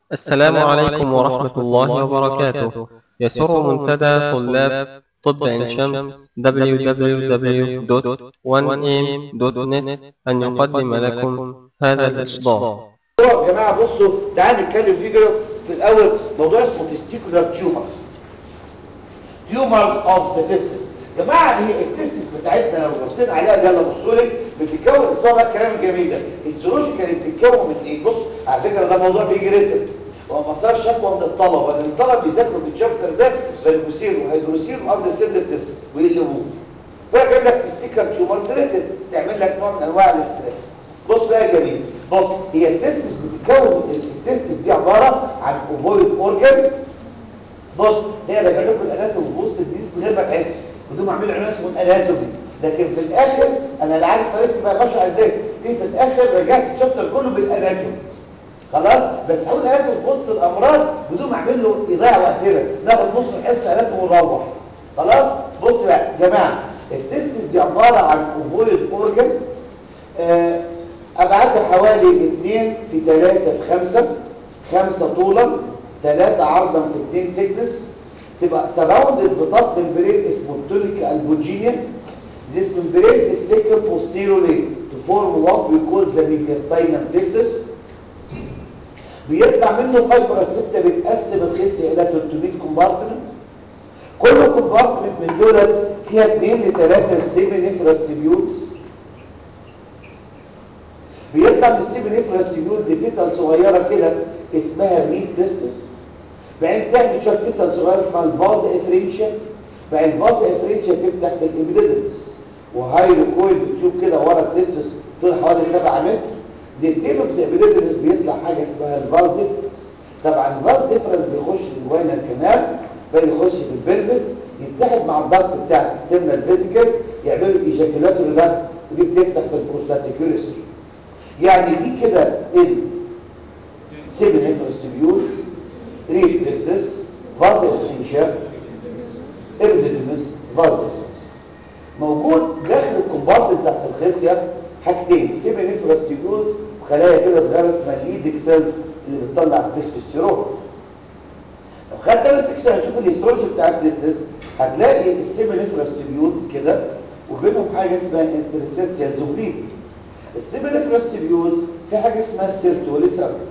السلام عليكم ورحمة الله وبركاته يسر منتدى طلاب طب عين شمس www.1am.net أن يقدم لكم هذا الإصدار يا جماعه بصوا تعالوا نتكلم فيه كده في الاول موضوع اسمه تستيكولار تيومرز تيومرز اوف ذا تيستس يا جماعه هي التستس بتاعتنا لو بصينا عليها يلا بصوا لي بتتكون اسمها بقى الكلام الجميل ده السيروجيكال بتتكون من ايه بص على فكره ده موضوع بيجي ريتم هو مسار شكوى من الطلبه ان الطلبه بيذاكروا في الشابتر ده فالجوسين وهيدروسين وقبل سن التست ويقلبوه فجايب لك تستيكر تيومر تريتد تعمل لك نوع من انواع الاستريس بص بقى يا جميل بص هي التستس بتتكون التستس دي عباره عن اوفويد اورجان بص هي بجيب لكم الاناتومي في وسط الديس من غير ما تحس بدون ما اعمل عنوان اسمه الاناتومي لكن في الاخر انا لا عارف طريقتي بقى ماشيه ازاي دي في الاخر رجعت الشابتر كله بالاناتومي خلاص بس هقول اناتومي في وسط الامراض بدون ما اعمل له اضاعه وقتنا ناخد نص الحصه اناتومي ونروح خلاص بص بقى يا جماعه التستس دي عباره عن اوفويد اورجان آه ابعادها حوالي 2 في 3 في 5 5 طولا 3 عرضا في 2 سيكنس تبقى سراوندد بطاق ممبرين اسمه التونيك البوجينيا This membrane is second posteriorly to form what we call the mediastinum testis بيطلع منه فايبر ستة بتقسم الخصية إلى 300 كومبارتمنت كل كومبارتمنت من دول فيها 2 ل 3 سيمي نفرس تبيوتس بيطلع من السيمي نفرس تبيوتس فيتال صغيرة كده اسمها ميد تستس بعدين تعمل شوية فيتال صغيرة اسمها الفاز افرينشا بقى الفاز افرينشا تفتح في الابيديدمس وهايلو كويل بتشوف كده ورا التستس طول حوالي 7 متر للتيلوكس ابيديدمس بيطلع حاجة اسمها الفاز ديفرنس طبعا الفاز ديفرنس بيخش الجوينال كانال بل يخش في البلبس يتحد مع الضغط بتاع السمنة الفيزيكال يعملوا ايجاكولاتوري ده ودي بتفتح في البروستاتيكوليسري يعني دي كده ال سيبن انفرستيبيول ريف تستس فاز افرينشا ابيديدمس فاز موجود داخل الكومبارتمنت بتاعت الخصيه حاجتين سيبن انفرستيبيولز وخلايا كده صغيره اسمها الليدك سيلز اللي بتطلع التستوستيرون لو خدت انا سكشن هنشوف الاستروجين بتاع التستس هتلاقي السيبن انفرستيبيولز كده وبينهم حاجه اسمها انترستيشن زوبليد السيبن انفرستيبيولز في حاجه اسمها السيرتولي سيلز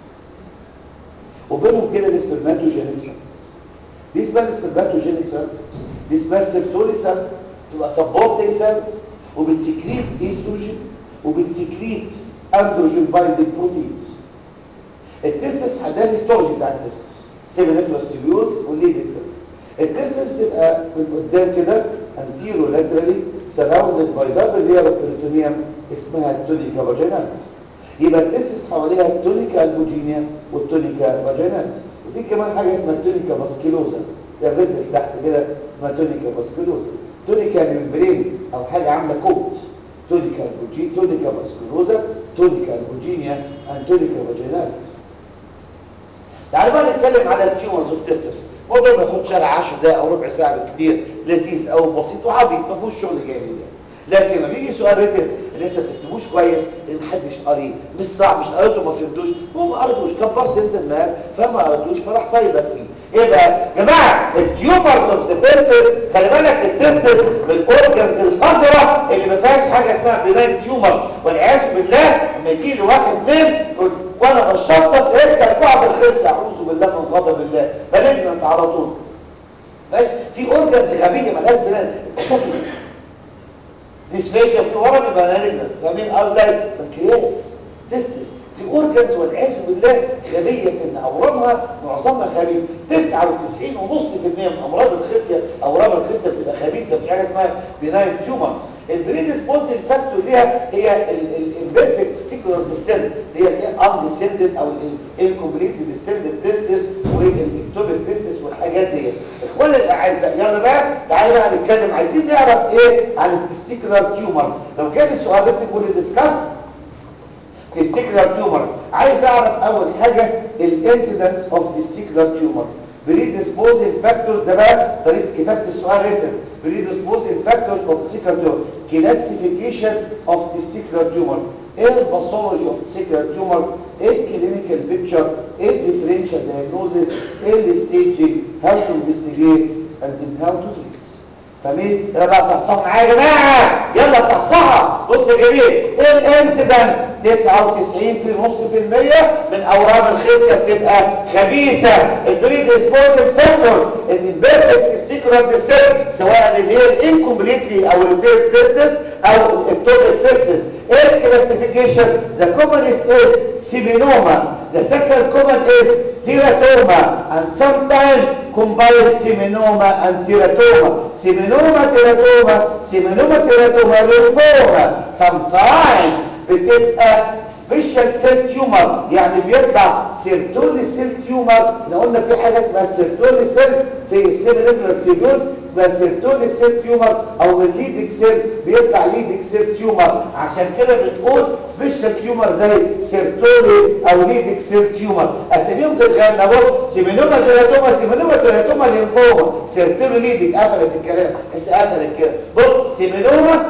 وبينهم كده السبرماتوجينيك سيلز دي اسمها السبرماتوجينيك سيلز دي اسمها السيرتولي سيلز تبقى سبورتنج سيلز وبتسكريت ايستروجين وبتسكريت اندروجين بايندينج بروتينز التستس ده الهيستولوجي بتاع التستس سيبن انفرستيبيولز والليدك سيلز التستس بتبقى من قدام كده انتيرو لاترالي سراوندد باي دبل لير اوف بيريتونيوم اسمها التونيكا فاجيناليس يبقى التستس حواليها التونيكا البوجينيا والتونيكا فاجيناليس وفي كمان حاجه اسمها التونيكا فاسكيلوزا ده فيزل تحت كده اسمها تونيكا فاسكيلوزا تونيكا ممبرين او حاجه عامله كوت تونيكا البوجي تونيكا فاسكيلوزا تونيكا البوجينيا ان تونيكا فاجيناليس تعالوا بقى نتكلم على التيومرز اوف تستس الموضوع ما ياخدش شارع 10 دقايق او ربع ساعه بالكثير لذيذ او بسيط وعبيط ما فيهوش شغل جامد يعني لكن لما بيجي سؤال ريتن اللي انت ما بتكتبوش كويس لان محدش قاريه مش صعب مش قريته ما فهمتوش هو ما قريتوش كبرت انت دماغك فما قريتوش فراح صيدك فيه ايه بقى يا جماعه التيومرز اوف ذا تستس خلي بالك التستس من الاورجنز القذره اللي ما فيهاش حاجه اسمها بناين تيومرز والعياذ بالله لما يجي لي واحد من وانا بشطط افتح بعض الخصه اعوذ بالله من غضب الله بلجنت على طول ماشي في اورجنز غبيه مالهاش بلاد ديسفيجن في ورم يبقى مالجنت فاهمين قصدي بنكرياس تستس دي اورجنز والعياذ بالله غبيه في ان اورامها معظمها خبيث 99.5% من امراض الخصيه اورام الخصيه بتبقى خبيثه في حاجه اسمها بناين تيومر البريدسبوزنج فاكتور ليها هي البيرفكت سيكولار ديسنت اللي هي الان ديسندد او الانكمبليت ديسندد تيستس والاكتوبيك تيستس والحاجات دي اخواني الاعزاء يلا بقى تعالوا بقى نتكلم عايزين نعرف ايه عن التستيكولار تيومر لو كان السؤال ده تقول ديسكاس تستيكولار تيومر عايز اعرف اول حاجه الانسيدنس اوف تستيكولار تيومر بريدسبوزنج فاكتور ده بقى طريقه كتابه السؤال ريتن predisposing factors of testicular tumor classification of testicular tumor ايه الباثولوجي اوف testicular tumor ايه الكلينيكال بيكتشر ايه الديفرنشال differential diagnosis early staging how to investigate and then how to treat فاهمين يلا بقى صحصحوا معايا يا جماعه يلا صحصحها بص يا جميل الانسيدنس 99.5% من اورام الخصيه بتبقى خبيثه البريد سبورتنج فاكتور الامبيرفكت سيكولار ديسير سواء اللي هي الانكمبليتلي او الفير بيزنس او التوتال بيزنس الكلاسيفيكيشن ذا كومنست از سيمينوما the second common is teratoma and sometimes combined seminoma and teratoma seminoma teratoma seminoma teratoma lymphoma sometimes بتبقى سبيشال سيل تيومر يعني بيطلع سيرتولي سيل تيومر احنا قلنا في حاجه اسمها سيرتولي سيل في السيل تيبيوز اسمها سيرتولي سيل تيومر او الليدك سيل بيطلع ليدك سيل تيومر عشان كده بنقول سبيشال تيومر زي سيرتولي او ليدك سيل تيومر اساميهم تتغنى بص سيمينوما تيراتوما سيمينوما تيراتوما ليمفوما سيرتولي ليدك قفلت الكلام بس قفلت كده بص سيمينوما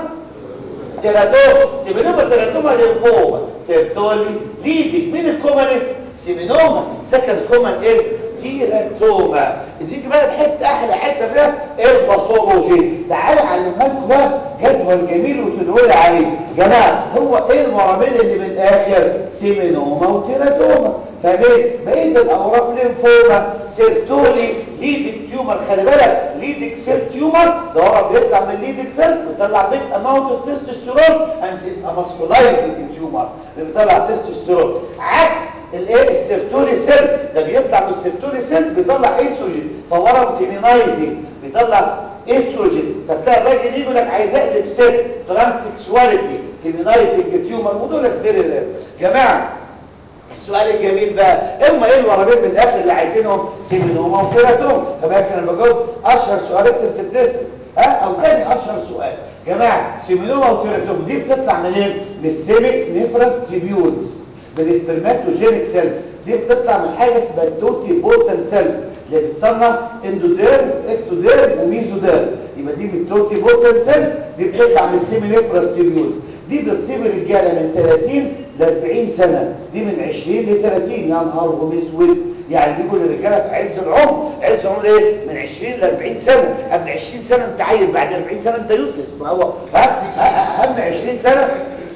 تيراتوما سيمينوما تيراتوما ليمفوما سيرتولي ليدك مين الكومنست سيمينوما سكند كومن از تيراتوما دي بقى حته احلى حته فيها الباثولوجي تعالى اعلمها لكم بقى جدول جميل وتدور عليه يا جماعه هو ايه المرامين اللي من الاخر سيمينوما وتيراتوما فاهمين بقيه الاورام ليمفوما سيرتولي ليدك تيومر خلي بالك ليدك سيل تيومر ده هو بيطلع من ليدك سيل بيطلع بيج اماونت اوف تستوستيرون اند از اماسكولايزنج تيومر اللي بيطلع تستوستيرون عكس الايه السيرتولي سيل ده بيطلع من السيرتولي سيل بيطلع استروجين فورم فيمينايزنج بيطلع استروجين فتلاقي الراجل يجي لك عايز اقلب سيل ترانسكشواليتي فيمينايزنج تيومر ودول كتير جماعه السؤال الجميل بقى اما ايه الورابين من الاخر اللي عايزينهم سيمينوما وكيراتوم فبقى انا بجاوب اشهر سؤالات في التستس ها او تاني اشهر سؤال جماعه سيمينوما وكيراتوم دي بتطلع منين من السيميك نيفرس تيبيولز من السبرماتوجينيك سيلز دي بتطلع من حاجه اسمها التوتي بورتال سيلز اللي بتصنع اندوديرم اكتوديرم وميزوديرم يبقى دي من التوتي بورتال سيلز دي بتطلع من السيمي نيفرس تيبيولز دي بتصيب الرجاله من 30 ل 40 سنه دي من 20 ل 30 يا نهار اسود يعني بيقول الرجاله في عز العمر عز العمر ايه من 20 ل 40 سنه قبل 20 سنه انت عيل بعد 40 سنه انت يوسلس ما هو ها اهم 20 سنه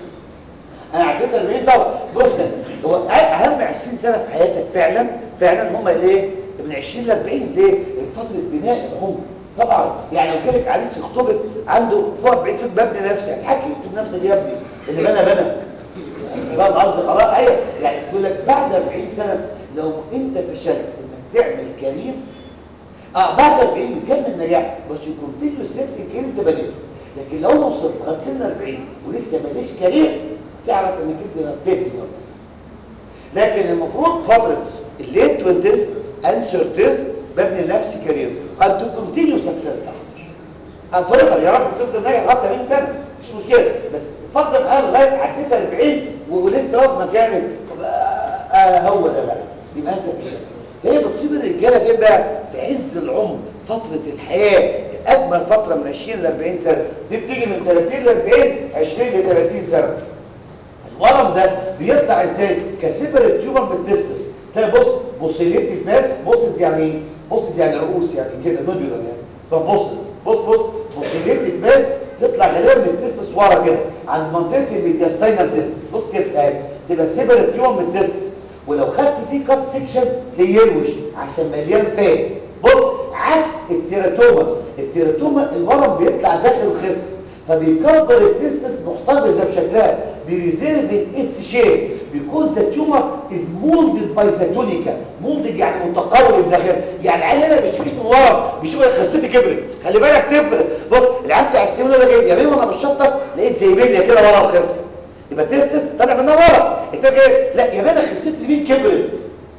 انا عديت 40 طبعا بص هو اهم 20 سنه في حياتك فعلا فعلا هم الايه من 20 ل 40 ليه فتره بناء العمر طبعا يعني لو جالك عريس يخطبك عنده فوق 40 سنه ببني نفسي هتحكي اكتب نفسك يا ابني اللي بنى بنى فاهم قصدي خلاص ايوه يعني تقول لك بعد 40 سنه لو انت فشلت انك تعمل كارير اه بعد 40 بتكمل نجاح بس يكون في السيرت الكارير انت بنيته لكن لو وصلت لغايه سن 40 ولسه ماليش كارير تعرف انك انت بتبني لكن المفروض فتره الليت 20 and 30 ببني لنفسي كارير and to continue success after forever يا رب تفضل ناجح لغايه 80 سنه مش مشكله بس فضل انا لغايه عديت 40 ولسه واقف مكاني آه هو ده بقى يبقى انت مش هي بتصيب الرجاله فين بقى في عز العمر فتره الحياه اجمل فتره من 20 ل 40 سنه دي بتيجي من 30 ل 40 20 ل 30 سنه الورم ده بيطلع ازاي كسيبر تيومر بالتستس تلاقي بص بوسيليتي ماس بوسز يعني ايه بوسز يعني رؤوس يعني كده نوديولار يعني اسمها بوسز بص بص بوسيليتي ماس تطلع غالبا من التستس ورا كده عند منطقه الميدياستاينال تستس بص كده اهي تبقى سيبر تيومر بالتستس ولو خدت فيه كات سيكشن تيروش عشان مليان فات بص عكس التيراتوما التيراتوما الورم بيطلع داخل الخصر فبيكبر التستس محتفظه بشكلها بريزيرف اتس شيب because the tumor is molded by the tunica molded يعني متقارب داخل يعني العيال هنا بيشوفك من ورا بيشوف خصتي كبرت خلي بالك تفرق بص العيال بتاع السيمون ده جاي يا بيه وانا بشطب لقيت زي بليه كده ورا الخصر يبقى التستس طالع منها ورا انت جاي لا يا بيه انا خصتي اليمين كبرت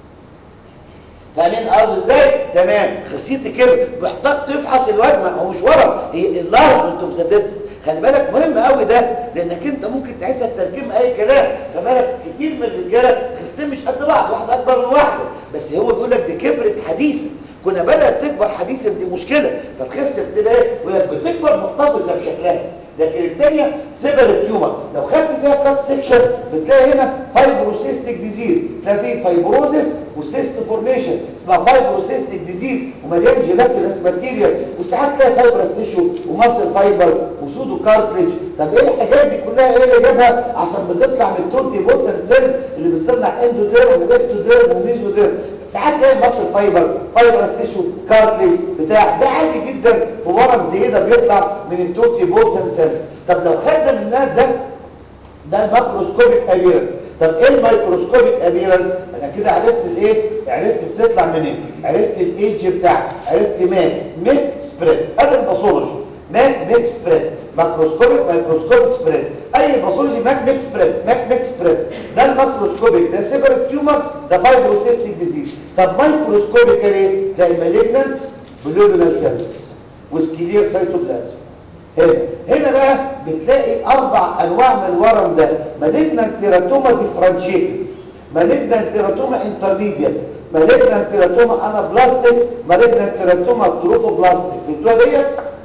فاهمين قصدي ازاي تمام خصيتي كبرت محتاج تفحص الوجه هو مش ورا هي اللارج انتم مسدس خلي بالك مهم قوي ده لانك انت ممكن تعيدها الترجمه اي كلام خلي بالك كتير من الرجاله خصتين مش قد بعض واحده اكبر من واحده بس هو بيقول لك دي كبرت حديثا كنا بدات تكبر حديثا دي مشكله فتخس بتبقى ايه يقول لك بتكبر محتفظه بشكلها لكن الثانيه سيبر التيومر لو خدت فيها كات سيكشن بتلاقي هنا فايبروسيستيك ديزيز تلاقي فيه فايبروزس وسيست فورميشن مالفورميشن اسمها فايبروسيستيك ديزيز ومليان جيلاتينس ماتيريال وساعات تلاقي فايبرس تيشو وماسل فايبر وسودو كارتليج طب ايه الحاجات دي كلها ايه اللي جابها عشان بتطلع من التورتي بوتن سيلز اللي بتصنع اندوديرم واكتوديرم وميزوديرم ساعات تلاقي ماسل فايبر فايبرس تيشو كارتليج بتاع ده عادي جدا في ورم زي ده بيطلع من التورتي بوتن سيلز طب لو خدنا منها ده ده الماكروسكوبيك ابيرنس طب ايه الميكروسكوبيك ابيرنس انا كده عرفت الايه عرفت بتطلع منين عرفت الايدج بتاعها عرفت ماك ميك سبريد هذا الباثولوجي ماك ميك سبريد ماكروسكوبيك مايكروسكوبيك سبريد اي باثولوجي ماك ميك سبريد ماك ميك سبريد ده الماكروسكوبيك ده سيبرت تيومر ده فايبروسيستيك ديزيز طب مايكروسكوبيك ايه تلاقي مالجنانت بلوبينال سيلز وسكيلير سيتوبلازم هنا هنا بقى بتلاقي اربع انواع من الورم ده مالجنانت تيراتوما ديفرنشيتد مالجنانت تيراتوما انترميديت مالجنانت تيراتوما انابلاستيك مالجنانت تيراتوما تروفوبلاستيك فهمتوها ديت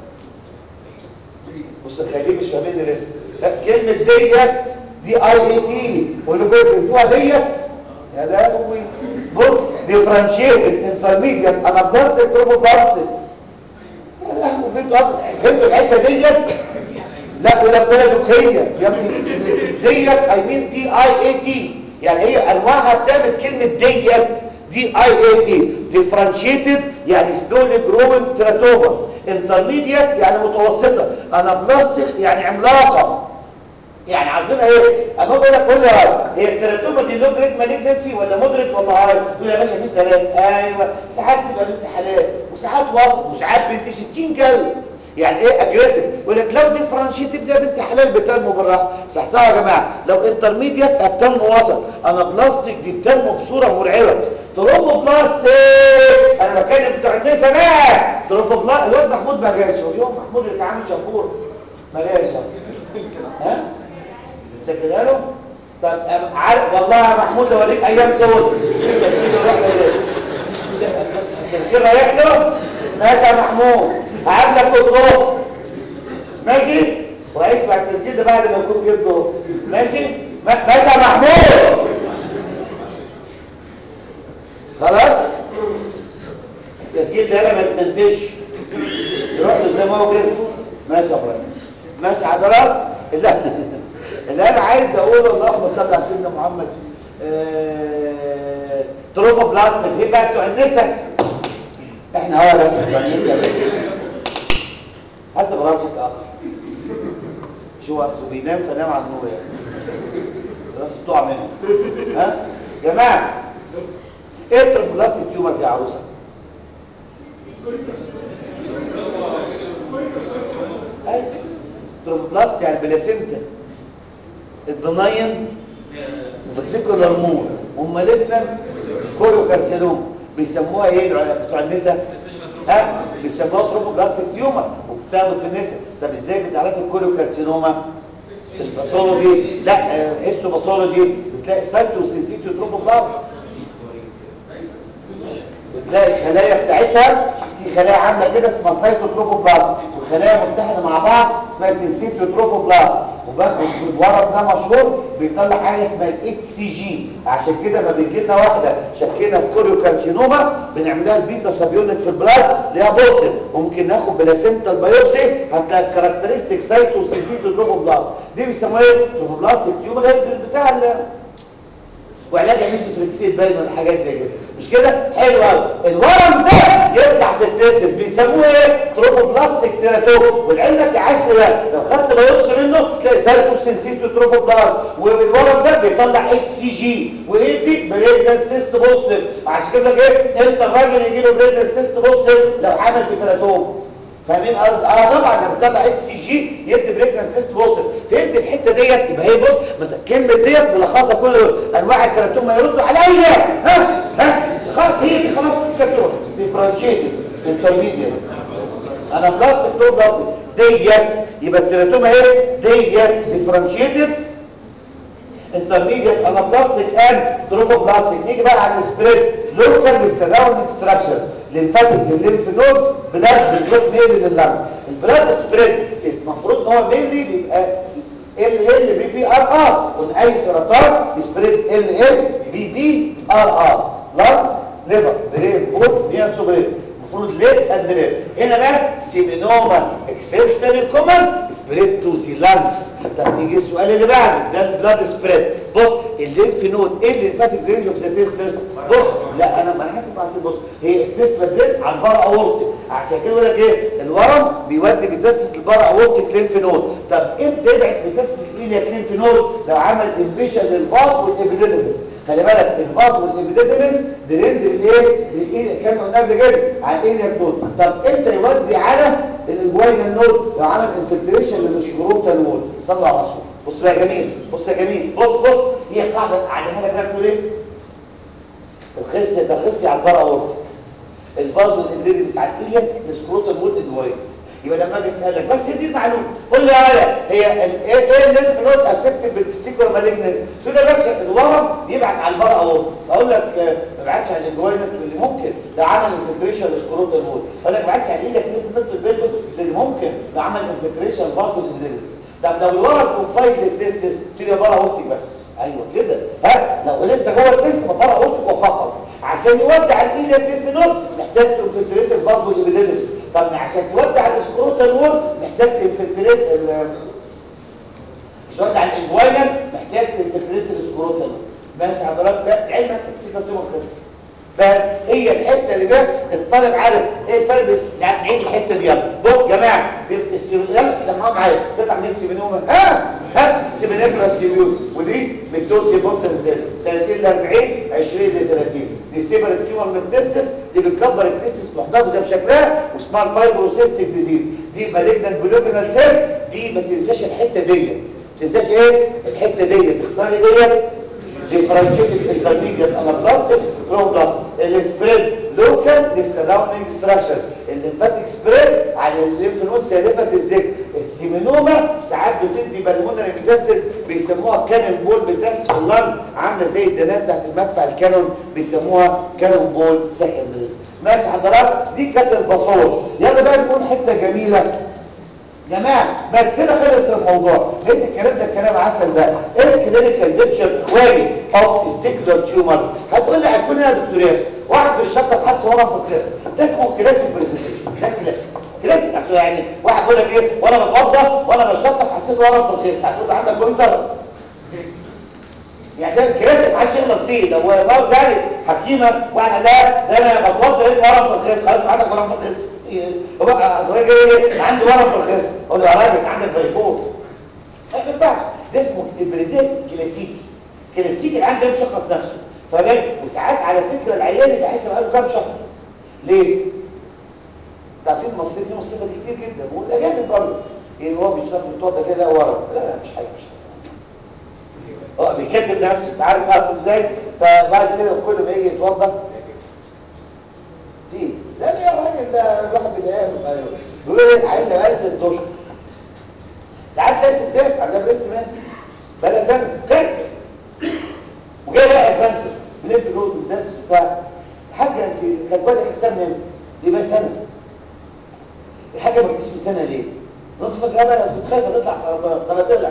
بص الخليج مش فاهمين لسه كلمه ديت دي اي اي تي واللي فهمتوها ديت يا لهوي بص ديفرنشيتد انترميديت انابلاستيك تروفوبلاستيك يا لهوي فهمتوا فهمتوا الحته ديت لا ولا بلدكيه يا ابني ديت اي مين دي اي اي تي يعني هي انواعها بتعمل كلمه ديت دي اي اي تي ديفرنشيتد يعني سلولي جروينج تراتوما انترميديت يعني متوسطه انابلاستيك يعني عملاقه يعني عايزينها ايه اما اقول لك قول لي هي التراتوما دي لو جريد مالجنسي ولا مودريت ولا هاي تقول يا باشا في ثلاث ايوه ساعات تبقى بنت حلال وساعات وسط وساعات بنت 60 كلب يعني ايه اجريسيف يقول لك لو ديفرنشيت تبدا بنت حلال بتنمو بالراحه صحصحوا يا جماعه لو انترميديت بتنمو وسط انا بلاستيك دي بتنمو بصوره مرعبه تروفو بلاستيك انا بتكلم بتوع النسا بقى تروفو بلاستيك الواد محمود ما جاش اليوم محمود اللي كان عامل شابور ما جاش ها سجلها له طب عارف والله يا محمود لو اوريك ايام صوت التذكير رايح له ماشي يا محمود هقابلك الظهر ماشي وهيسمع التسجيل ده بعد ما يكون جه الظهر ماشي ماشي يا محمود خلاص التسجيل ده انا ما تنتش يروح له زي ما هو كده ماشي يا ابراهيم ماشي حضرات لا اللي انا عايز اقوله اللهم صل على سيدنا محمد آه... تروفا بلاستيك ايه بقى بتوع النسا احنا هو راسك بتوع النسا حسب راسك اه شو اصله بينام فنام على النور يعني راسك تقع منه ها جماعه ايه التروفا بلاستيك تيومرز يا عروسه ايوه تروفوبلاست يعني بلاسينتا البناين فاسيكولار مور ومالجنا كوريوكارسينوم بيسموها ايه بتوع النساء ها بيسموها تروفوبلاستيك تيومر وبتاخد في النساء طب ازاي بتعرفي الكوريوكارسينوما الباثولوجي لا هيستوباثولوجي بتلاقي سايتوسينسيتيو تروفوبلاست بتلاقي الخلايا بتاعتها في خلايا عامله كده اسمها سايتوتروفوبلاست والخلايا متحده مع بعض اسمها سينسيتوتروفوبلاست وباخد الورم ده مشهور بيطلع حاجه اسمها الاتش سي جي عشان كده ما بيجي لنا واحده شكينا في كوريوكارسينوما بنعملها البيتا سابيونت في البلاد ليها بورتن وممكن ناخد بلاسينتال بايوبسي هتلاقي الكاركترستيك سايتوسينسيتوتروفوبلاست دي بيسموها ايه تروفوبلاستيك تيومر بتاع وعلاجها ميزوتريكسيد باين ولا حاجات زي كده مش كده حلو قوي الورم ده يفتح في التستس بيسموه ايه تروفوبلاستيك تيراتوم والعلم العشر ده لو خدت بايوبسي منه تلاقي سالتو سنسيتو تروفوبلاست والورم ده بيطلع اتش سي جي وايه دي بريدنس تيست بوزيتيف عشان كده ايه انت الراجل يجي له بريدنس تيست بوزيتيف لو عمل في تيراتوم فاهمين قصدي اه طبعا لما بتطلع اتش سي جي يدي بريكنت تيست بوصل فهمت الحته ديت يبقى هي بص كلمه ديت ملخصه كل انواع الكراتوم ما يردوا عليا ها ها خلاص هي دي خلاص كراتوم ديفرنشيتد انترميديت انا بلاستيك فلو بلاستيك ديت يبقى الكراتوم اهي ديت ديفرنشيتد انترميديت انا بلاستيك ان تروفوبلاستيك نيجي بقى على السبريد لوكال بالسراوندنج ستراكشرز للفاتك للليمف نود بلاد بتروح ميل لللنج البلاد سبريد المفروض ان هو ميلي بيبقى ال ال بي بي ار ار وان اي سرطان سبريد ال ال بي بي ار ار لنج ليفر برين بول نيان سوبرين المفروض ليد اند ليد هنا بقى سيمينوما اكسبشنال كومن سبريد تو ذا لانجز طب نيجي السؤال اللي بعده ده البلاد سبريد بص الليمف نود ايه اللي فاتك رينج اوف ذا تيستس بص لا انا ما انا هكتب على بص هي التست بدريد على البار اورتي عشان كده يقول لك ايه الورم بيودي بيتسس البار اورتي ليمف نود طب امتى يبعد بيتسس الايليا ليمف نود لو عمل انفيشن للباص والابيديدمس خلي بالك الباص والابيديدمس دريند الايه الايه كان قلنا قبل كده على الايليا نود طب امتى يودي على الجوينال نود لو عمل انفلتريشن للشروطه نود صلوا على الرسول بص بقى يا جميل بص يا جميل بص بص هي قاعده اعلمها لك بقى بتقول ايه الخصيه ده خصيه على البرا اورتي الفاز والابريدمس على الايليا السكروت المود الجوينال يبقى لما اجي اسالك بس هي دي المعلومه قول لي يا هي ال- ايه ايه الليمف نود افكتيف بالتستيكولار مالجنس تقول لي بس الورم بيبعت على البرا اهو اقول لك آه، ما بيبعتش على الجوينال تقول لي ممكن ده عمل انفلتريشن للسكروت المود اقول لك ما بيبعتش على ايدك ليه في البيت تقول لي ممكن ده عمل انفلتريشن فاز والابريدمس طب لو الورم كونفايد للتستس تقول لي برا اوضتي بس ايوه كده ها لو لسه جوه التست فبرا اوضتك وفقط عشان يودع الايليا في نود محتاج تنفلتريت الفاز والابريدمس طب عشان تودع السكروتال وول محتاج تنفلتريت ال تودع الانجوينال محتاج تنفلتريت السكروتال وول ماشي حضرتك ده علمك السيكاتوما كده بس هي الحته اللي بقى الطالب عارف ايه الفرق بس لا نعيد الحته دي يلا بص يا جماعه دي السيمين يلا سمعوا معايا تطلع من السيمينوما ها ها سيمينيكولاس تيبيول ودي بتوزي بوتن زي 30 ل 40 20 ل 30 دي سيبر تيومر من التستس دي بتكبر التستس محتفظه بشكلها واسمها الفايبروسيستيك ديزيز دي مالجنال بلوبينال سيلز دي ما تنساش الحته ديت ما تنساش ايه الحته ديت تختاري ديت differentiated intermediate anaplastic thrombus السبريد لوكال للسراوندينج ستراكشر الليمفاتيك سبريد على الليمف نود سالفه الذكر السيمينوما ساعات بتدي بالمونري ميتاسيس بيسموها كانون بول بتاسس في اللنج عامله زي الدنات بتاعت المدفع الكانون بيسموها كانون بول سكندري ماشي حضرتك دي كانت الباصوش يلا بقى نقول حته جميله جماعة بس كده خلص الموضوع انت الكلام ده كلام عسل بقى ايه الكلينيكال بيكتشر كويري اوف ستيكولار تيومر هتقول لي هتكون ايه يا دكتور ياسر واحد بالشطه حس ورم في الخصر ده اسمه كلاسيك برزنتيشن ده كلاسيك كلاسيك اصل يعني واحد يقول لك ايه وانا بتوضى وانا بالشطه حسيت ورم في الخصر هتقول عندك كوينتر يعني ده كلاسيك محدش يغلط فيه لو هو يعني حكيمه واحد لا ده انا بتوضى لقيت ورم في الخصر خلاص عندك ورم في الخصر هو الراجل ايه عندي ورم في الخصر اقول له يا راجل عندك فيروس ما ينفعش ده اسمه ابريزات كلاسيكي كلاسيكي العيان ده مشخص نفسه فاهم وساعات على فكره العيان اللي حاسس بقاله كام شهر ليه تعرفين المصريين في مصريين دي كتير جدا والاجانب برضه يعني هو بيشرب الطاقه كده ورا لا لا مش حاجه مش حاجه اه بيكذب نفسه انت عارف اصلا ازاي فبعد كده كل ما يجي يتوضا في لا لا يا راجل ده الواحد بيضايقه بيقول ايه عايز بقى ست اشهر ساعات تلاقي ستات عندها بريست ماس بقى سنه كانسر وجاي بقى ادفانسر بليف نود والناس بتاع حاجه انت كانت بدأ حساب من دي بقى سنه الحاجه ما جتش في سنه ليه؟ نطفه فجاه بقى كنت خايفه تطلع سرطان طب هتطلع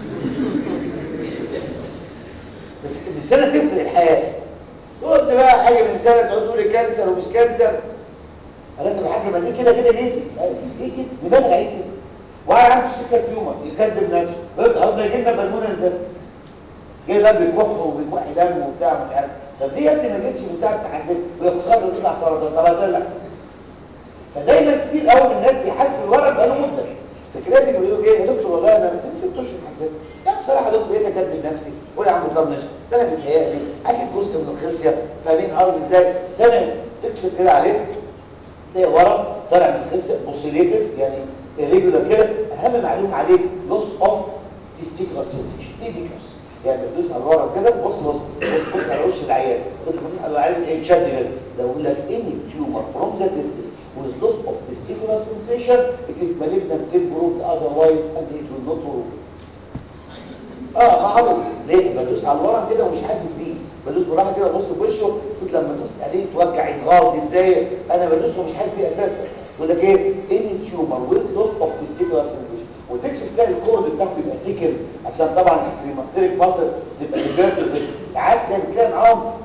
بس من سنه تفرق الحياه قلت بقى حاجه من سنه تقعد تقول لي كانسر ومش كانسر قال طب يا حاج ما دي كده كده ليه؟ ليه كده؟ دماغ عيد كده واحد عنده سكه يومر يكذب نفسه قلت اهو يجي لنا بالمونة بس جاي بقى بيكح وبيكح دم وبتاع ومش عارف طب دي يا ابني ما جتش من ساعه ما حسيت وياخد خاطر تطلع سرطان طب هتطلع فدايما كتير قوي من الناس بيحس الورق بقاله مده فكراسي بيقولوا ايه يا دكتور والله انا من ست اشهر حسيت لا بصراحه يا دكتور بقيت اكذب نفسي قول يا عم طنش ده انا بيتهيألي اكيد جزء من الخصيه فاهمين قصدي ازاي؟ تاني تكشف كده عليه تلاقي ورم طالع من الخصيه بوسيليتد يعني ريجولار كده اهم معلومه عليه لوس اوف تيستيكولار سنسيشن ايه دي كاس يعني بتدوس على الورم كده بص بص بص بص على وش العيان كنت بتدوس على العيان ايه تشد كده لو يقول لك اني تيومر فروم ذا تيستس with loss of testicular sensation it is malignant till proved otherwise and it will not prove اه معروف ليه بدوس على الورم كده ومش حاسس بيه بدوس براحه كده بص في وشه المفروض لما ادوس عليه يتوجع يتغاظ يتضايق انا بدوس ومش حاسس بيه اساسا يقول لك ايه اني تيومر with loss of testicular sensation وتكشف تلاقي الكورد بتاعه بيبقى سكر عشان طبعا في ماستريك مصر بيبقى ديفيرتد ساعات ده بتلاقي معاهم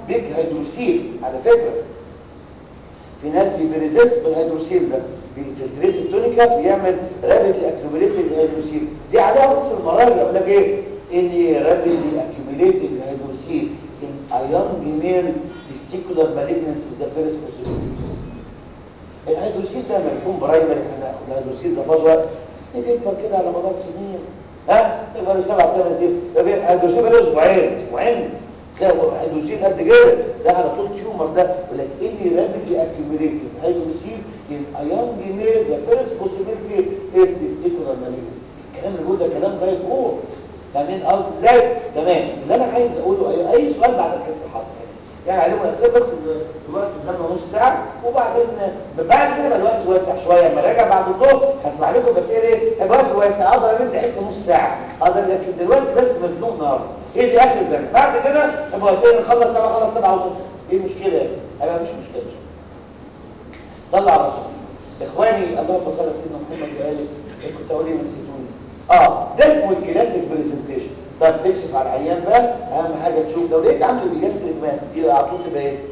بيج هيدروسيل على فكره في ناس بيبريزنت بالهيدروسيل ده بينفلتريت التونيكا بيعمل رابيد اكيوميليتد هيدروسيل دي عليها نص المراحل يقول لك ايه ان رابيد اكيوميليتد هيدروسيل ان ايون ميل تستيكولار مالجنسي ذا فيرست بوسيبيليتي الهيدروسيل ده لما يكون برايمري احنا هناخد الهيدروسيل ده فضل بيكبر كده على مدار سنين ها يبقى له سبع ثمان سنين الهيدروسيل بقى له اسبوعين اسبوعين هيدروسيل قد كده ده على طول تيومر ده يقول لك اني رابيدلي اكيوميليتد هيدروسيل ان ايون ميل ذا فيرست بوسيبيليتي از تستيكولار مالجنسي الكلام اللي بيقول ده كلام غير قوه فاهمين قصدي ازاي تمام اللي انا عايز اقوله اي اي سؤال بعد الحصه حاضر يعني عليهم الاسئله بس الوقت قدامنا نص ساعه وبعدين بعد كده الوقت واسع شويه لما راجع بعد الظهر هسمع لكم بس ايه الوقت واسع اقدر امد حس نص ساعه اقدر لكن دلوقتي بس مزنوق النهارده ايه دي اخر زمن بعد كده لما قلت لي نخلص سبعه خلص سبعه ونص ايه المشكله يعني انا مفيش مشكله صلى على رسول اخواني اللهم صل على سيدنا محمد وآله كنت اقول ايه نسيتوني اه ده اسمه الكلاسيك برزنتيشن طب تكشف على العيان بقى اهم حاجه تشوف لو لقيت عنده بيجستريك ماس دي على طول تبقى ايه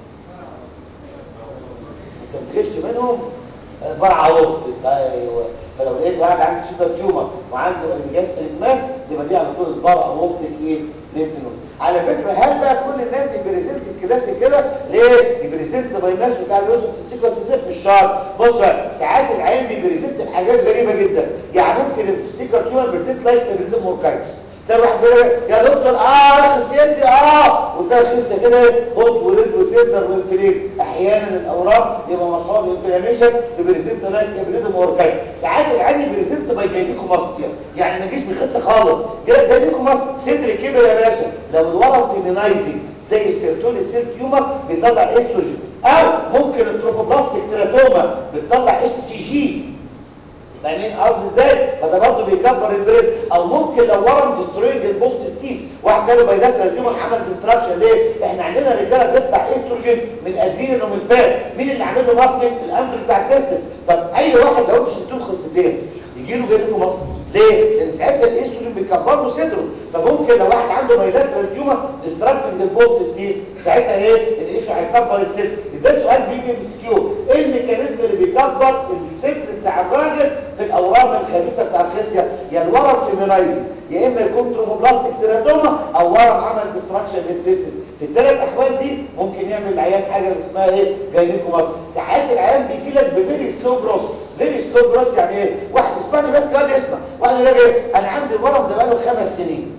انت بتغش منهم برع وسط ايوه فلو لقيت واحد عنده شيبر تيومر وعنده بيجستريك ماس يبقى دي على طول البرع وسط ايه لينفنود على فكره هل بقى كل الناس بيبريزنت الكلاسيك كده ليه بيبريزنت باي ماس بتاع الوسط السيكونس مش شرط بص ساعات العين بيبريزنت حاجات غريبه جدا يعني ممكن الستيكر تيومر بيريزنت لايك بريزنت موركايتس تروح كده يا دكتور اه خسيتي اه وترخيصه كده خد ورد وتقدر وانفليت احيانا الاوراق يبقى مصاب انفلاميشن بريزنت لايك بريزنت موركايتس ساعات العين بريزنت باي جايبيكو مصر يعني ما جيش بيخس خالص جايبيكو مصر صدر كبر يا باشا لو الورم فيمينايزنج زي السيرتولي سيل تيومر بيطلع استروجين او ممكن التروفوبلاستيك تيراتوما بتطلع اس سي جي فاهمين قصدي ازاي فده برضه بيكبر البريد او ممكن لو ورم ديستروينج البوست ستيس واحد جاله بايلاترال تيومر عمل ديستراكشن ليه احنا عندنا رجاله بتطلع استروجين من ادرينال ومن فات مين اللي عامل له ماسك الاندروج بتاع التستس طب اي واحد لو انتوا شلتوه خصتين يجي له جاي له مصر ليه لان ساعتها الاستروجين بيكبر له صدره فممكن لو واحد عنده بايلاترال تيومر ديستراكشن للبوست ستيس ساعتها ايه الايش هيكبر الصدر ده سؤال بيجي مسكيو ايه الميكانيزم اللي بيكبر الصدر بتاع الراجل في الاورام الخبيثه بتاع الخصيه يا الورم فيمينايزنج يا اما يكون تروفوبلاستيك تيراتوما او ورم عمل ديستراكشن للفيسس في الثلاث احوال دي ممكن يعمل العيان حاجه اسمها ايه جايليكو مصر ساعات العيان بيجي لك بفيري سلو بروس فيري سلو بروس يعني ايه واحد اسمعني بس يقعد يسمع واحد يقول ايه انا عندي الورم ده بقاله خمس سنين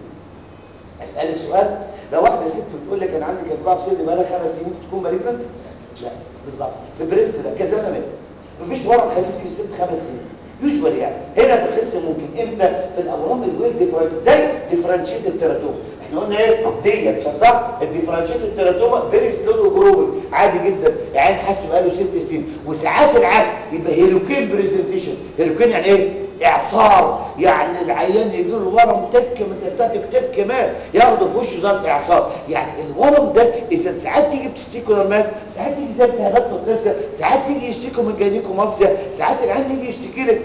اسالك سؤال لو واحده ست بتقول لك انا عندي كلكوعه في صدري بقالها خمس سنين تكون مالجنت لا بالظبط في بريست ده كان زمانها ماتت مفيش ورم خميس في الست خمس سنين يوجوال يعني هنا في الخس ممكن امتى في الاورام الويل ديفرنت زي ديفرنشيت التيراتوما احنا قلنا ايه ديت صح الديفرنشيت التيراتوما فيري سلو جروبل عادي جدا يعني حاسس بقاله ست سنين وساعات العكس يبقى هيروكين بريزنتيشن هيروكين يعني ايه اعصار يعني العيان يجي له ورم تك متستاتيك تك كمان ياخده في وشه زي الاعصار يعني الورم ده اذا ساعات تيجي بتستيكولار ماس ساعات تيجي زي التهابات في القصه ساعات تيجي يشتكوا من جاينيكو مصيا ساعات العيان يجي يشتكي لك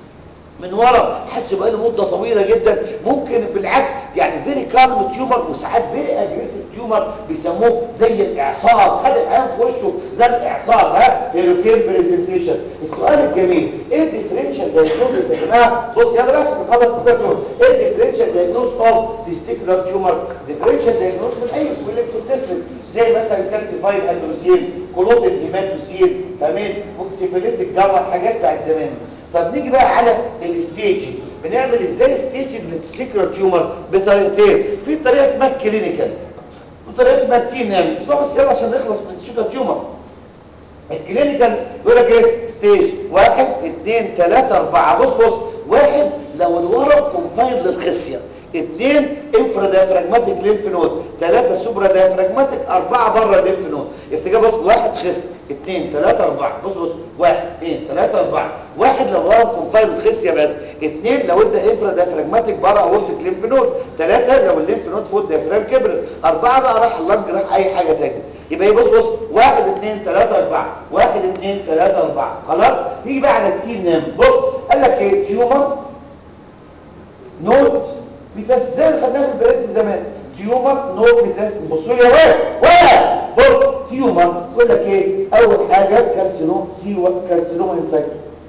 من ورم حس بقاله مده طويله جدا ممكن بالعكس يعني فيري كارم تيومر وساعات فيري اجريسيف تيومر بيسموه زي الاعصار خد العيان في وشه زي الاعصار ها هيروكين بريزنتيشن السؤال الجميل ايه الديفرنشال دايجنوستس يا جماعه بص يلا بس نخلص الفيديو ايه الديفرنشال دايجنوست اوف تستيكولار تيومر ديفرنشال دايجنوست من اي سبيلكتوتيسس زي مثلا كالسيفايد هيدروسيل كولوتيك هيماتوسيل تمام موكسيفيليتك جرح حاجات بتاعت زمان طب نيجي بقى على الستيجنج بنعمل ازاي ستيجنج للسيكولار تيومر بطريقتين في طريقه اسمها كلينيكال وطريقه اسمها تي نام اسمها بس يلا عشان نخلص من السيكولار تيومر الكلينيكال يقول لك ايه ستيج واحد اثنين ثلاثة أربعة بص بص واحد لو الورم كونفاين للخصية اثنين انفرا ديافراجماتيك لينف نود ثلاثة سوبرا ديافراجماتيك أربعة بره اللينف نود افتكر بص واحد خصية اثنين ثلاثة أربعة بص بص واحد اثنين ثلاثة أربعة واحد لو ورم كونفاين للخصية بس اثنين لو ادى انفرا ديافراجماتيك بره اورتيك لينف نود ثلاثة لو اللينف نود فوق الديافراجم كبرت أربعة بقى راح اللنج راح أي حاجة تانية يبقى ايه بص بص واحد اثنين ثلاثة أربعة واحد اثنين ثلاثة أربعة خلاص نيجي بقى على التين نام بص قال لك ايه تيومر نوت مثال زي اللي خدناه في البريد زمان تيومر نو ميتاستاسيس بصوا لي يا ولد ولد بص تيومر يقول لك ايه اول حاجه كارسينوم سي كارسينوم انسايت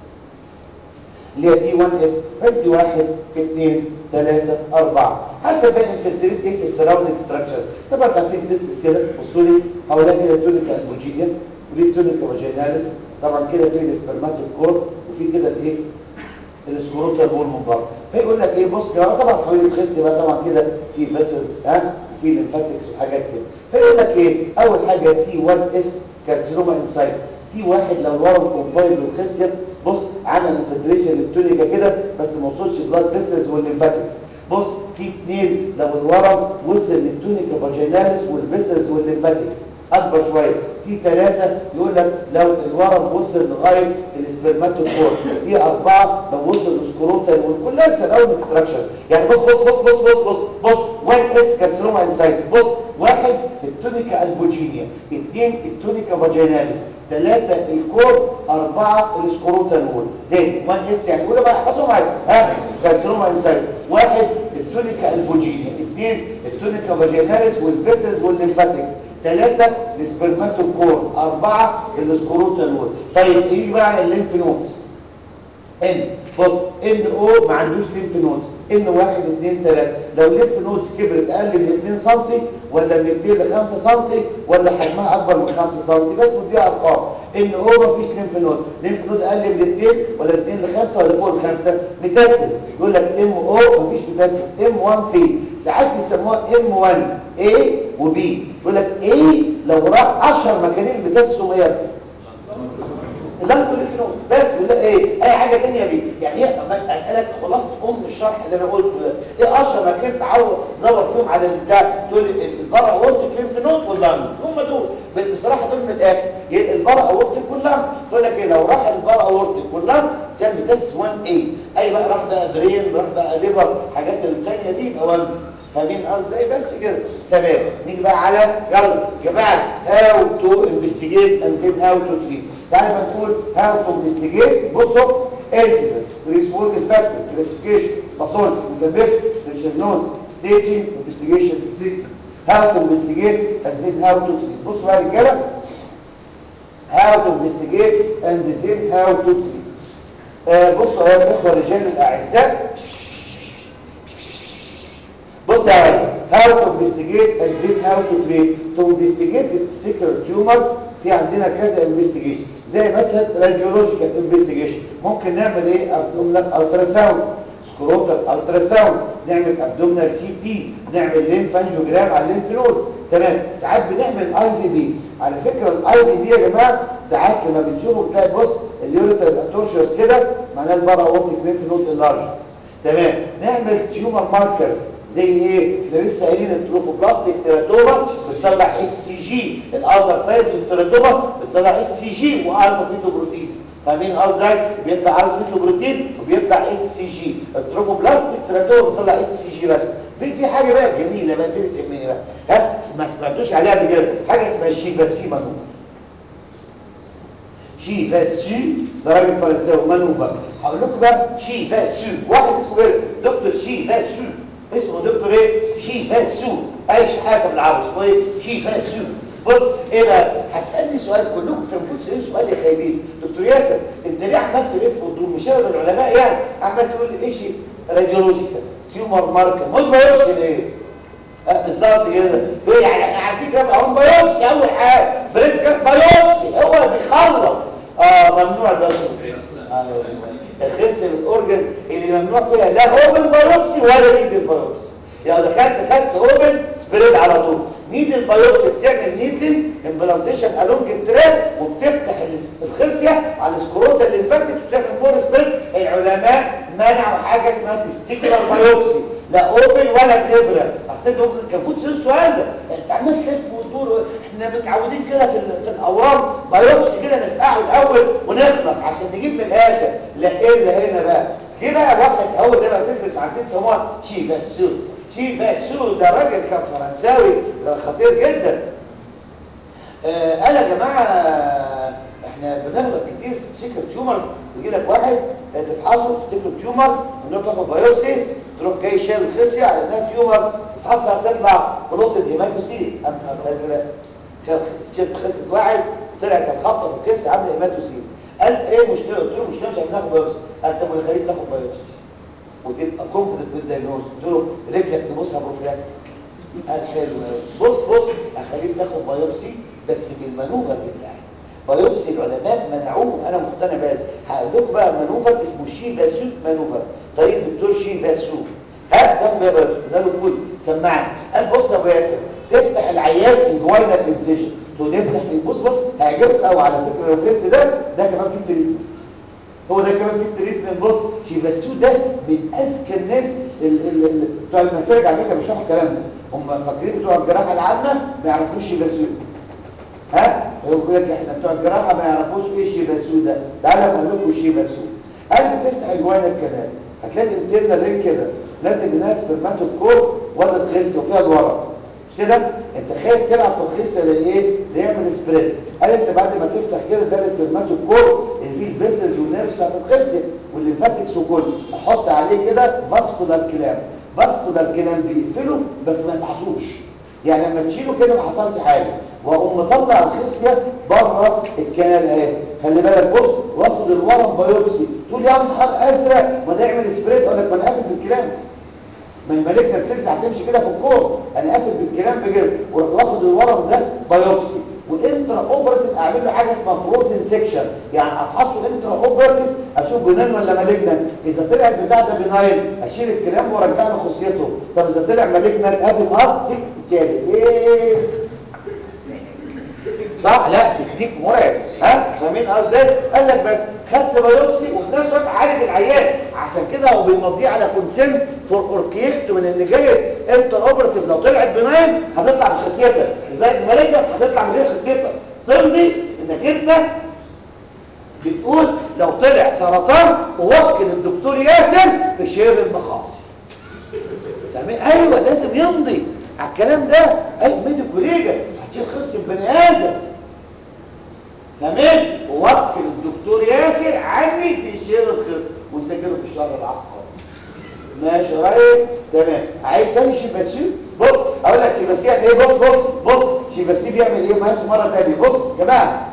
اللي هي دي 1 اس فدي 1 2 3 4 حسب بقى الفلتريت ايه في السراوندنج ستراكشر طبعا عارفين الديستس كده بصوا لي حواليها كده تونيكا البوجينيا ودي تونيكا فاجيناليس طبعا كده في السبرماتوكور وفي كده الايه السكروتال بول من بره فيقول لك ايه بص كده طبعا حوالين الخص بقى طبعا كده في فيسلز ها وفي ليمفاتكس وحاجات كده فيقول لك ايه اول حاجه تي 1 اس كارسينوما انسايد تي واحد لو الورم كونفايد والخصيه بص عمل انفلتريشن للتونيكا كده بس ما وصلش بلاد فيسلز والليمفاتكس بص في اثنين لو الورم وصل للتونيكا فاجيناليس والفيسلز والليمفاتكس اكبر شويه في ثلاثة يقول لك لو الورم وصل لغاية الاسبرماتوفور في أربعة لو وصل للسكروتال وكلها سراوند اكستراكشن يعني بص بص بص بص بص بص بص 1 اس كارسينوما انسايد بص واحد التونيكا البوجينيا اثنين التونيكا فاجيناليس ثلاثة الكور أربعة السكروتال وول تاني 1 اس يعني قول بقى احفظهم عايز ها كارسينوما انسايد واحد التونيكا البوجينيا اثنين التونيكا فاجيناليس والفيسلز والليمفاتكس ثلاثة السبرماتوكور أربعة السكروتال وول طيب ايه بقى الليمف نودز ان بص ان او ما عندوش ليمف نودز ان واحد اثنين ثلاثة لو الليمف نودز كبرت اقل من 2 سم ولا من 2 ل 5 سم ولا حجمها اكبر من 5 سم بس ودي ارقام ان او ما فيش ليمف نود ليمف نود اقل من 2 ولا 2 ل 5 ولا فوق ال 5 ميتاسيس يقول لك ام او ما فيش ميتاسيس ام 1 في ساعات بيسموها ام 1 A و B يقول لك A لو راح 10 مكانين بتسهم ايه اللنج والليفنود بس ولا ايه اي حاجه ثانيه بيه يعني هي أما اسالك خلاصه ام الشرح اللي انا قلته ده ايه اشهر مكان تعود تدور فيهم على البتاع تقول البرا اورتيك ليمف نود واللنج هم دول بصراحه دول من الاخر البرا اورتيك واللنج يقول لك ايه لو راح البرا اورتيك واللنج تعمل تس 1 a اي بقى راح بقى برين راح بقى ليفر حاجات الثانيه دي يبقى 1 فاهمين ازاي بس كده تمام نيجي بقى على يلا يا جماعه هاو تو انفستيجيت اند ذن هاو تو تريت تعالى ما نقول هاو تو انفستيجيت بصوا انسيدنس ريسبونس فاكتور كلاسيفيكيشن باثولوجي ميتابيلتي دياجنوز ستيجنج انفستيجيشن تريتمنت هاو تو انفستيجيت اند ذن هاو تو تريت بصوا بقى يا رجاله هاو تو انفستيجيت اند ذن هاو تو تريت بصوا يا الاخوه الرجال الاعزاء بص يا ولد how to investigate and then how to treat to investigate the testicular tumors في عندنا كذا investigation زي مثلا radiological investigation ممكن نعمل ايه abdominal ultrasound سكروتال التراساوند نعمل ابدومينال سي تي نعمل ليمف انجيوجرام على الليمف نودز تمام ساعات بنعمل اي في بي على فكره الاي في بي يا جماعه ساعات لما بنشوفه بتلاقي بص اليوريتر اتورشوس كده معناه البارا اوبتيك ليمف نود انلارج تمام نعمل تيومر ماركرز زي ايه احنا لسه قايلين التروفوبلاستيك تيراتوما بتطلع اتش سي جي الاذر تايب التيراتوما بتطلع اتش سي جي والفا فيتوبروتين فاهمين ازاي بيطلع الفا فيتوبروتين وبيطلع اتش سي جي التروفوبلاستيك تيراتوما بتطلع اتش سي جي بس في حاجه بقى جميله بقى تيجي تهمني بقى ها ما سمعتوش عليها قبل كده حاجه اسمها الشيفاسي منوب شيفاسي ده راجل فرنساوي منوب بقى هقول لكم بقى شيفاسي واحد اسمه ايه دكتور شيفاسي اسمه دكتور ايه شيفاسو اي حاجه بالعربي اسمه ايه شيفاسو بص ايه بقى هتسالني سؤال كلكم كان المفروض تسالني سؤال يا خايبين دكتور ياسر انت ليه عمال تلف وتدور مش انا العلماء يعني عمال تقول لي ايش راديولوجيكال تيومر ماركر مش بايوبسي ليه آه بالظبط كده ايه يعني احنا عارفين كده اهو بايوبسي اول حاجه بريسكا بايوبسي هو بيخلص اه ممنوع البايوبسي الخس الاورجنز اللي ممنوع فيها لا اوبن بايوبسي ولا نيد البايوبسي يعني دخلت خدت اوبن سبريد على طول نيد البايوبسي بتعمل نيدلين امبلانتيشن الونج التراك وبتفتح الخصيه على السكروتا اللي فاتت بتعمل مور سبريد العلماء منعوا حاجه اسمها تستيكولار بايوبسي لا اوبن ولا بليبرا حسيت كان المفروض تسال السؤال ده انت عمال تلف وتدور احنا متعودين كده في في الاورام بايوبسي كده نفقعه الاول ونخلص عشان نجيب من الاخر لا الا هنا بقى جه بقى واحد اول ده بقى فكره عارفين سموها شيفاسو شيفاسو ده راجل كان فرنساوي خطير جدا آه قال يا جماعه احنا بنغلط كتير في سيكل تيومرز يجي لك واحد تفحصه تفتكره تيومر انه تاخد بايوبسي تروح جاي شايل الخصيه على انها تيومر تفحصها تطلع بلوط الهيماتوسيل ام ازرق شفت خصيه واحد طلعت الخبطه في الكسر عامله هيماتوسيل قال ايه مشكله قلت له مشكله مش هناخد بايوبسي قال طب خليك تاخد بايوبسي وتبقى كونفدنت بالدايجنوز قلت له رجلك تبصها بروفلاكتيك قال حلو بص بص هخليك تاخد بايوبسي بس بالمانوفر بتاعي بايوبسي العلماء منعوه انا مقتنع بهذا هقول لكم بقى مانوفر اسمه شي فاسو مانوفر طريق الدكتور شي فاسو هات تاخد بقى بايوبسي قال له كل سمعني قال بص يا ابو ياسر تفتح العيان انجوينا انسيشن تقول نفتح بص بص هيعجبك قوي على فكره لو فهمت ده ده كمان في تريتمنت هو ده كمان في تريتمنت بص شيفاسو ده من اذكى الناس بتوع المساجد على فكره مش فاهم الكلام ده هم فاكرين بتوع الجراحه العامه ما يعرفوش شيفاسو ها يقول لك احنا بتوع الجراحه ما يعرفوش ايه شيفاسو ده تعالى اقول لكم شيفاسو قال بتفتح الجوانب الكلام هتلاقي الانترنال رين كده لازم هناك سبرماتوكور ولا تخس وفيها الورق مش كده انت خايف تلعب في الخصه لايه ليعمل سبريد قال انت بعد ما تفتح كده ده السبرماتوكور اللي فيه الفيسلز والنيرفز بتاعت الخصيه والليمفاتكس وكله احط عليه كده فاسكولار كلام فاسكولار كلام بيقفله بس ما يتعصوش يعني لما تشيله كده ما حصلش حاجه واقوم مطلع الخصيه بره الكنال اهي خلي بالك بص واخد الورم بايوبسي تقول يا نهار ازرق ما نعمل سبريد اقول لك ما انا قافل بالكلام ما الملكه السلسله هتمشي كده في الكور انا قافل بالكلام بجد واروح واخد الورم ده بايوبسي وانترا اوبرتيف اعمل له حاجه اسمها فروتين سيكشن يعني افحصه انترا اوبرتيف اشوف بنان ولا مالجنان اذا طلع البتاع ده بنايل اشيل الكلام وارجع له خصيته طب اذا طلع مالجنان ادي قصدي تاني ايه صح لا تكنيك مرعب ها فاهمين قصدي قال لك بس خدت بايوبسي وفي نفس الوقت عالج العيان عشان كده هو بيمضيه على كونسنت فور اوركيكت من ان جايز انت اوبرتيف لو طلعت بناين هتطلع بخصيتك ازاي الملكه هتطلع من غير خصيتك تمضي انك انت بتقول لو طلع سرطان ووكل الدكتور ياسر في شير المخاصي تمام ايوه لازم يمضي على الكلام ده اي ميديكو ليجا هتشيل خص البني ادم تمام ووكل الدكتور ياسر عني في شير الخص ونسجله في الشهر العقاري ماشي رايح تمام عايز تاني شيباسي بص اقول لك شيباسي يعني ايه بص بص بص شيباسي بيعمل ايه ماشي مره ثانيه بص يا جماعه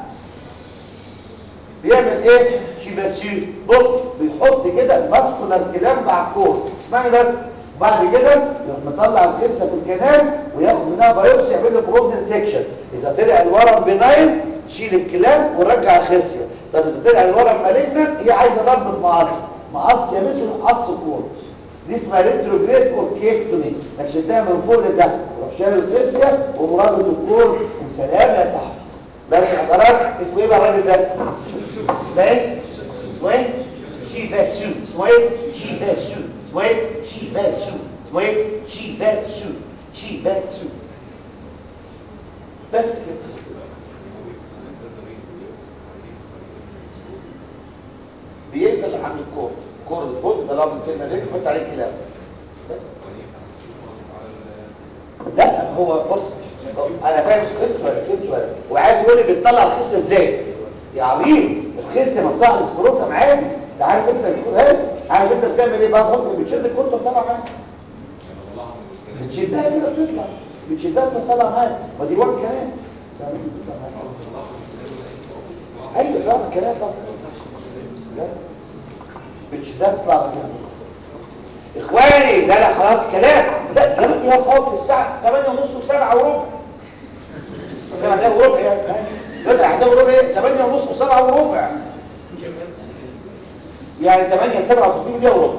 بيعمل ايه شيباسي بص بيحط كده الماسكولار كلام مع الكور اسمعني بس بعد كده يروح مطلع الخصه في الكنال وياخد منها بايوبسي يعمل له بروزن سيكشن اذا طلع الورم بناين تشيل الكلام ونرجع الخصيه طب اذا طلع الورم مالجنت هي عايزه ضربه مقص مقص يا مثل مقص كور دي اسمها ريتروجريد اوركيكتومي انك شدها من فوق لتحت تروح شايل الخصيه ومرابط الكور وسلام يا صاحبي بس حضرتك اسمه ايه بقى الراجل ده اسمه ايه اسمه ايه شيفاسو اسمه ايه شيفاسو اسمه ايه شيفاسو اسمه ايه شيفاسو شيفاسو بس كده بيقفل عند الكور الكور اللي فوق ده لو كده ليه يحط عليه كلام لا هو بص انا فاهم فهمت ولا فهمت ولا وعايز يقول لي بتطلع الخصه ازاي يا عبيد الخصه مفتوحه الاسكروتم عادي ده عارف انت تقول ايه عارف انت بتعمل ايه بقى تحط بتشد الكرة بتطلع معاك بتشدها كده بتطلع بتشدها بتطلع معاك ما دي وان كلام ايوه طبعا كلام طبعا بتشدها بتطلع معاك اخواني لا لا خلاص كلام لا كلام يا خالص الساعه 8 ونص و7 وربع 8 وربع يعني لا حساب وربع ايه 8 ونص و7 وربع يعني 8 67 دقيقه وربع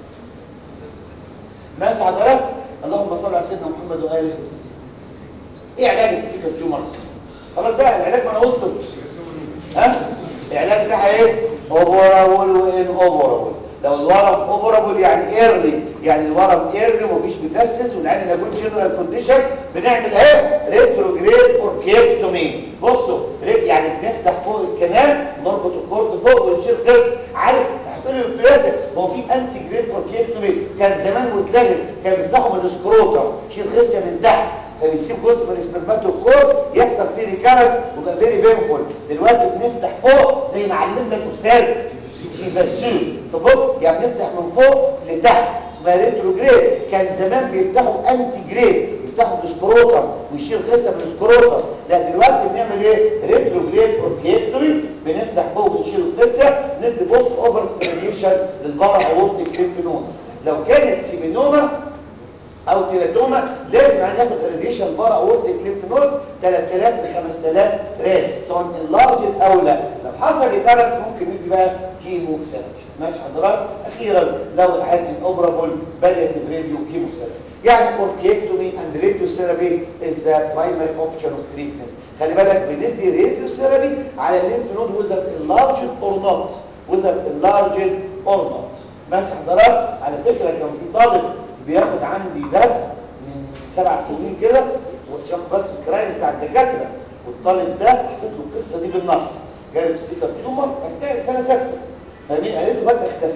ماشي حضرتك اللهم صل على سيدنا محمد واله ايه علاج السيكا تيومرز خلاص ده العلاج ما انا قلته ها العلاج بتاعها ايه اوبورابل وان اوبورابل لو الورم اوبورابل يعني ايرلي يعني الورم ايرلي ومفيش متاسس والعين لاجون جنرال كونديشن بنعمل اهي ريتروجريد اوركيكتومي بصوا يعني بنفتح فوق الكنال نربط الكورد فوق ونشيل قص عارف هتقولي بالقياسه هو في انتي جريد اوركيكتومي كان زمان واتلغت كان بيفتحوا من السكروتر شيل خصيه من تحت فبيسيب جزء من السبرماتوكور يحصل فيه ريكارنس ويبقى فيري بينفول دلوقتي بنفتح فوق زي ما علمنا الاستاذ شيفاسو تبص يعني بنفتح من فوق لتحت اسمها اسمها ريتروجريد كان زمان بيفتحوا انتي جريد يفتحوا السكروتم ويشيل خسه من السكروتم لا دلوقتي بنعمل ايه ريتروجريد اوركيتوري بنفتح فوق ونشيل الخسه ندي بوست اوفر ستيميشن للبارا اورتيك ليمف نودز لو كانت سيمينوما او تيراتوما لازم هناخد راديشن بارا اورتيك ليمف نودز 3000 ل 5000 راد سواء اللارج او لا لو حصل ريكارنس ممكن ندي بقى كيمو ثيرابي ماشي حضرتك اخيرا لو الحاجه الاوبرابل بدات براديو كيمو ثيرابي يعني اوركيكتومي اند راديو ثيرابي از ذا برايمري اوبشن اوف تريتمنت خلي بالك بندي راديو ثيرابي على الليمف نود وذر اللارج اور نوت وذر اللارج اور نوت ماشي حضرتك على فكره كان في طالب بياخد عندي درس من سبع سنين كده وشاف بس الكرايم بتاع الدكاتره والطالب ده حسيت له القصه دي بالنص جايب السيكا تيومر اثناء السنه ثالثه فاهمين قالت له فجاه اختفى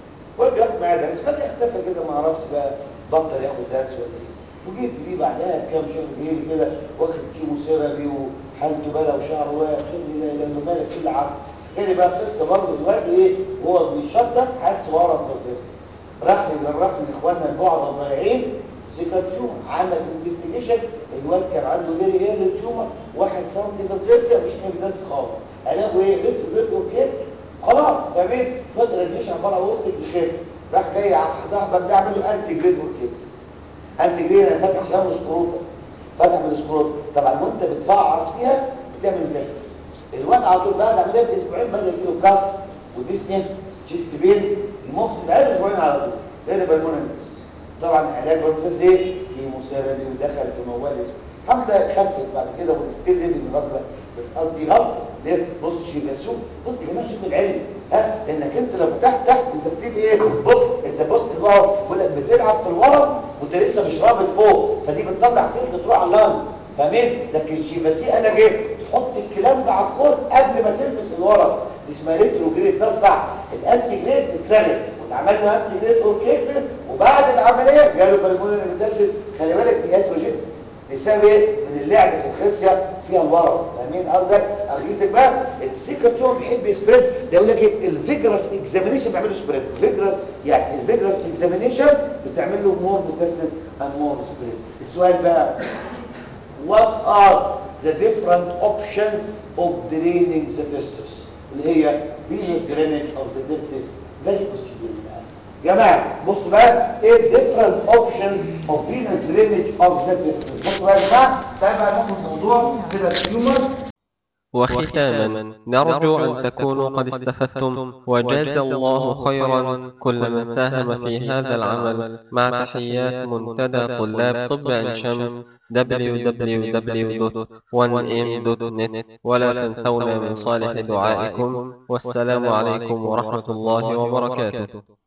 هو بياخد معايا درس فجاه اختفى كده ما اعرفش بقى بطل ياخد درس ولا ايه فوجئت بيه بعدها بكام شهر جاي كده واخد كيمو ثيرابي وحالته بلا وشعره واقع قال لي لا لا مالك ايه اللي عارف جالي بقى قصه برضه الواد ايه وهو بيشطب حاسس ورا في الجسم راح لجراح من اخواننا البعض الضايعين سيكا تيومر عمل انفستيجيشن الواد كان عنده فيري ايرلي تيومر واحد سنتي فاتريسيا مش مجنس خالص علاجه ايه ريت ريت اوكي خلاص تمام فتره الجيش عباره عن ورقه الخير راح جاي على صاحبك ده عمل له انتي جريد اوكي انتي جريد انا فاتح شهر سكروتا فتح من السكروتا طبعا وانت بتفعص فيها بتعمل دس الواد على طول بعد عمليه باسبوعين بدا يجيله كاف وديسنيا تشيست بين المخ في العيال اسبوعين على طول ده بالموننتس طبعا علاج بالموننتس ايه كيموثيرابي ودخل في موال اسمه الحمد لله خفت بعد كده والستيل من غلطه بس قصدي غلطه ليه بص شيفاسو بص يا جماعه شوف العلم ها انك انت لو فتحت تحت انت بتبتدي ايه بص انت بص بقى بقول لك بتلعب في الورم وانت لسه مش رابط فوق فدي بتطلع سيلز تروح على اللانج فاهمين لكن شيفاسي قال لك ايه تحط الكلام ده على الكور قبل ما تلبس الورم دي اسمها ريترو جريد ده الصح الانتي جريد اتلغت واتعمل له انتي جريد اوركيتر وبعد العمليه جاله بالمونر ميتاسيس خلي بالك دي اتروجين بسبب ايه من اللعب في الخصيه فيها الورم فاهمين قصدك اغيظك بقى السيكاتيوم بيحب يسبريد ده يقول لك ايه الفيجرس اكزامينيشن بيعمل له سبريد الفيجرس يعني الفيجرس اكزامينيشن بتعمل له مور ميتاسيس اند مور سبريد السؤال بقى what are the different options of draining the testis اللي هي venous drainage of the testis very possible جماعة بصوا بقى ايه different options of venous drainage of the testis بصوا بقى يا جماعة تعالوا بقى ناخد موضوع كده التيومر وختاما نرجو أن تكونوا قد استفدتم وجاز الله خيرا كل من ساهم في هذا العمل مع تحيات منتدى طلاب طب عين شمس www.1m.net ولا تنسونا من صالح دعائكم والسلام عليكم ورحمة الله وبركاته